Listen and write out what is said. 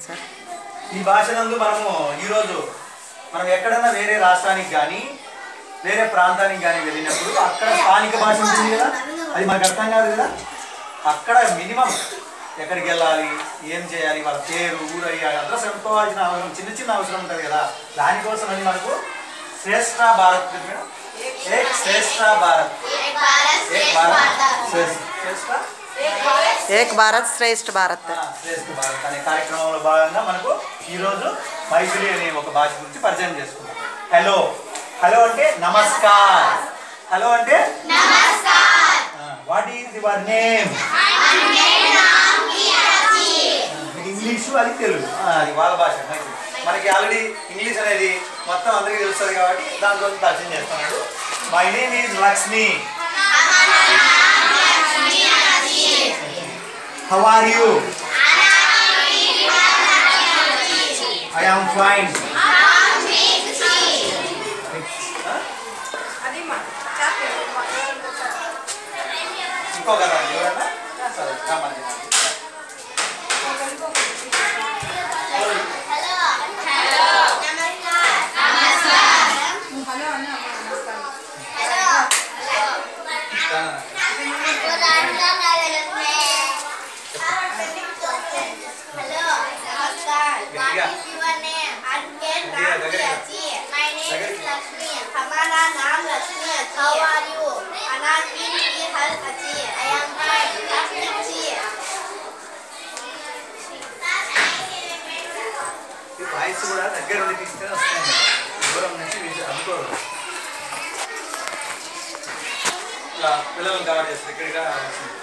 Sir ఈ భాష నందు మనము ఈరోజు మనం ఎక్కడైనా వేరే రాష్ట్రానికి కానీ వేరే ప్రాంతానికి కానీ వెళ్ళినప్పుడు అక్కడ స్థానిక భాష ఉంటుంది కదా అది మనకు అర్థం కాదు కదా అక్కడ మినిమం ఎక్కడికి వెళ్ళాలి ఏం చేయాలి వాళ్ళ పేరు ఊరు అయ్యాలి అడ్రస్ కనుక్కోవాల్సిన అవసరం చిన్న చిన్న అవసరం ఉంటుంది కదా దానికోసం అని మనకు శ్రేష్ఠ భారత్ మేడం ఏక్ శ్రేష్ఠ భారత్ ఏక్ భారత్ శ్రేష్ఠ శ్రేష్ఠ ఏక్ భారత్ శ్రేష్ఠ భారత్ ఆ, శ్రేష్ఠ భారత్ అనే కార్యక్రమంలో భాగంగా మనకు ఈరోజు మైథిలి అనే ఒక భాష గురించి పరిచయం చేసుకుందాం హలో హలో అంటే నమస్కార్ హలో అంటే what is your name English అది తెలుగు ఆ, అది వాళ్ళ భాష మైథిలి. మనకి ఆల్రెడీ ఇంగ్లీష్ అనేది మొత్తం అందరికీ తెలుస్తుంది కాబట్టి దాంట్లో పరిచయం చేస్తున్నాడు my name is Lakshmi how are you I am fine ఇంకో కదా ఎవరన్నా సరే రామని हमारा नाम लक्ष्मी अच्छी How are you? अनाकिन की हल अच्छी I am fine. लक्ष्मी अच्छी ఈ వాయిస్ కూడా దగ్గర ఉండి తీసుకొని వస్తుంది దూరం నుంచి వీళ్ళు అనుకోరు ఇలా పిల్లలను కవర్ చేస్తారు ఇక్కడిగా వస్తుంది